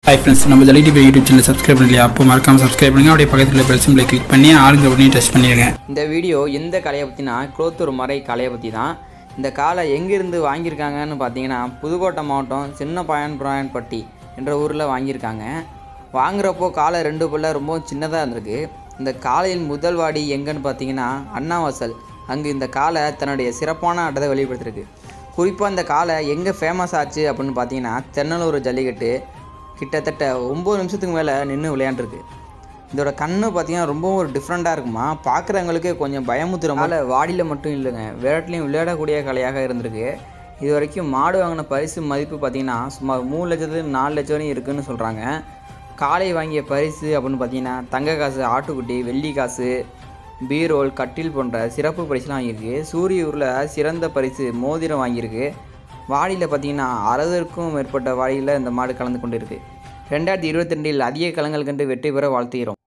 hi friends நம்ம ஜலி TV YouTube channel subscribe பண்ணலையா அப்போ மறக்காம சப்ஸ்கிரைப் பண்ணுங்க அப்படியே பக்கத்தில் பெல் சிம்பிளை கிளிக் பண்ணி ஆளுங்க உடனே டச் பண்ணிடுங்க இந்த வீடியோ எந்த கலையை பற்றினா குளத்தூர் மறை கலையை பற்றி தான் இந்த காலை எங்கேருந்து வாங்கியிருக்காங்கன்னு பார்த்தீங்கன்னா புதுக்கோட்டை மாவட்டம் சின்ன பாயன்பராயன்பட்டி என்ற ஊரில் வாங்கியிருக்காங்க வாங்குறப்போ காலை ரெண்டு பல்ல ரொம்ப சின்னதாக இருந்திருக்கு இந்த காலையின் முதல் வாடி எங்கன்னு பார்த்தீங்கன்னா அண்ணாவாசல் அங்கு இந்த காலை தன்னுடைய சிறப்பான ஆட்டத்தை வெளிப்படுத்திருக்கு குறிப்பாக இந்த காலை எங்கே ஃபேமஸ் ஆச்சு அப்படின்னு பார்த்தீங்கன்னா தென்னலூர் ஜல்லிக்கட்டு கிட்டத்தட்ட ஒம்பது நிமிஷத்துக்கு மேலே நின்று விளையாண்டுருக்கு இதோட கண்ணு பார்த்தீங்கன்னா ரொம்பவும் ஒரு டிஃப்ரெண்ட்டாக இருக்குமா பார்க்குறவங்களுக்கு கொஞ்சம் பயமுத்துற மாதிரி வாடியில் மட்டும் இல்லைங்க விளையாட்டுலையும் விளையாடக்கூடிய கலையாக இருந்திருக்கு இது வரைக்கும் மாடு வாங்கின பரிசு மதிப்பு பார்த்தீங்கன்னா சுமார் மூணு லட்சத்துலேருந்து நாலு லட்சம் வரையும் இருக்குன்னு சொல்கிறாங்க காளை வாங்கிய பரிசு அப்படின்னு பார்த்தீங்கன்னா தங்க காசு ஆட்டுக்குட்டி வெள்ளி காசு பீரோல் கட்டில் போன்ற சிறப்பு பரிசுலாம் வாங்கியிருக்கு சூரியூரில் சிறந்த பரிசு மோதிரம் வாங்கியிருக்கு வாடியில் பார்த்தீங்கன்னா அறுபதுக்கும் மேற்பட்ட வாடியில் இந்த மாடு கலந்து கொண்டு இருக்கு ரெண்டாயிரத்தி இருபத்தி ரெண்டில் அதிக கலங்கள் கண்டு வெற்றி பெற வாழ்த்துகிறோம்